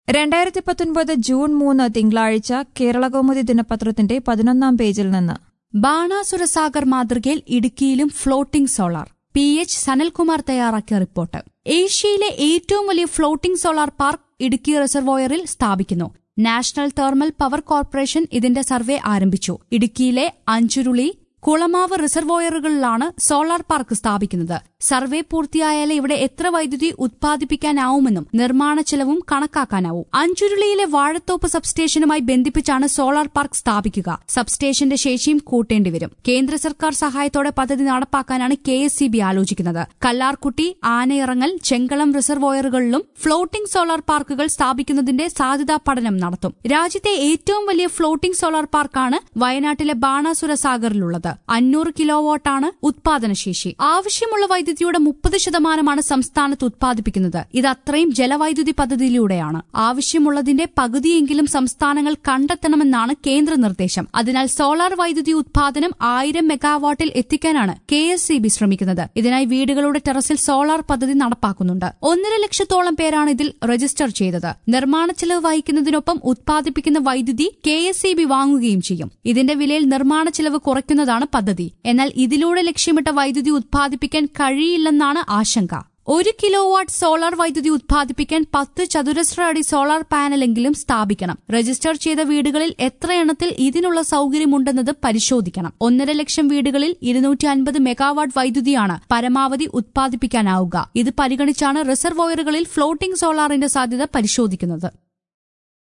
രണ്ടായിരത്തി പത്തൊൻപത് ജൂൺ മൂന്ന് തിങ്കളാഴ്ച കേരളകൗമുദി ദിനപത്രത്തിന്റെ പതിനൊന്നാം പേജിൽ നിന്ന് ബാണാസുരസാഗർ മാതൃകയിൽ ഇടുക്കിയിലും floating solar P H Sanalkumar തയ്യാറാക്കിയ റിപ്പോർട്ട് ഏഷ്യയിലെ ഏറ്റവും വലിയ ഫ്ലോട്ടിംഗ് സോളാർ പാർക്ക് ഇടുക്കി റിസർവോയറിൽ സ്ഥാപിക്കുന്നു നാഷണൽ തെർമൽ പവർ കോർപ്പറേഷൻ ഇതിന്റെ സർവേ ആരംഭിച്ചു ഇടുക്കിയിലെ അഞ്ചുരുളി കുളമാവ് റിസർവോയറുകളിലാണ് സോളാർ പാർക്ക് സ്ഥാപിക്കുന്നത് സർവേ പൂർത്തിയായാൽ ഇവിടെ എത്ര വൈദ്യുതി ഉത്പാദിപ്പിക്കാനാവുമെന്നും നിർമ്മാണ ചെലവും കണക്കാക്കാനാവും അഞ്ചുരുളിയിലെ വാഴത്തോപ്പ് സബ്സ്റ്റേഷനുമായി ബന്ധിപ്പിച്ചാണ് സോളാർ പാർക്ക് സ്ഥാപിക്കുക സബ്സ്റ്റേഷന്റെ ശേഷിയും കൂട്ടേണ്ടിവരും കേന്ദ്ര സർക്കാർ സഹായത്തോടെ പദ്ധതി നടപ്പാക്കാനാണ് കെ എസ് സി ബി ആലോചിക്കുന്നത് കല്ലാർകുട്ടി ആനയിറങ്ങൽ ചെങ്കളം റിസർവോയറുകളിലും ഫ്ലോട്ടിംഗ് സോളാർ പാർക്കുകൾ സ്ഥാപിക്കുന്നതിന്റെ സാധ്യതാ പഠനം നടത്തും രാജ്യത്തെ ഏറ്റവും വലിയ ഫ്ലോട്ടിംഗ് സോളാർ പാർക്കാണ് വയനാട്ടിലെ ബാണാസുര സാഗറിലുള്ളത് അഞ്ഞൂറ് കിലോവാട്ടാണ് ഉത്പാദനശേഷി ആവശ്യമുള്ള വൈദ്യുതിയുടെ മുപ്പത് ശതമാനമാണ് സംസ്ഥാനത്ത് ഉത്പാദിപ്പിക്കുന്നത് ഇത് അത്രയും ജലവൈദ്യുതി പദ്ധതിയിലൂടെയാണ് ആവശ്യമുള്ളതിന്റെ പകുതിയെങ്കിലും സംസ്ഥാനങ്ങൾ കണ്ടെത്തണമെന്നാണ് കേന്ദ്ര നിർദ്ദേശം അതിനാൽ സോളാർ വൈദ്യുതി ഉത്പാദനം ആയിരം മെഗാവാട്ടിൽ എത്തിക്കാനാണ് കെ എസ് സി ബി ശ്രമിക്കുന്നത് ഇതിനായി വീടുകളുടെ ടെറസിൽ സോളാർ പദ്ധതി നടപ്പാക്കുന്നുണ്ട് ഒന്നര ലക്ഷത്തോളം പേരാണ് ഇതിൽ രജിസ്റ്റർ ചെയ്തത് നിർമ്മാണ ചെലവ് വഹിക്കുന്നതിനൊപ്പം ഉത്പാദിപ്പിക്കുന്ന വൈദ്യുതി കെ എസ് സി ബി വാങ്ങുകയും ചെയ്യും ഇതിന്റെ വിലയിൽ നിർമ്മാണ ചെലവ് കുറയ്ക്കുന്നതാണ് പദ്ധതി എന്നാൽ ഇതിലൂടെ ലക്ഷ്യമിട്ട വൈദ്യുതി ഉത്പാദിപ്പിക്കാൻ കഴിയില്ലെന്നാണ് ആശങ്ക ഒരു കിലോ വാട്ട് സോളാർ വൈദ്യുതി ഉത്പാദിപ്പിക്കാൻ പത്ത് ചതുരശ്ര അടി സോളാർ പാനലെങ്കിലും സ്ഥാപിക്കണം രജിസ്റ്റർ ചെയ്ത വീടുകളിൽ എത്ര എണ്ണത്തിൽ ഇതിനുള്ള സൌകര്യമുണ്ടെന്നത് പരിശോധിക്കണം ഒന്നര ലക്ഷം വീടുകളിൽ ഇരുന്നൂറ്റി അൻപത് മെഗാവാട്ട് വൈദ്യുതിയാണ് പരമാവധി ഉത്പാദിപ്പിക്കാനാവുക ഇത് പരിഗണിച്ചാണ് റിസർവോയറുകളിൽ ഫ്ലോട്ടിംഗ് സോളാറിന്റെ സാധ്യത പരിശോധിക്കുന്നത്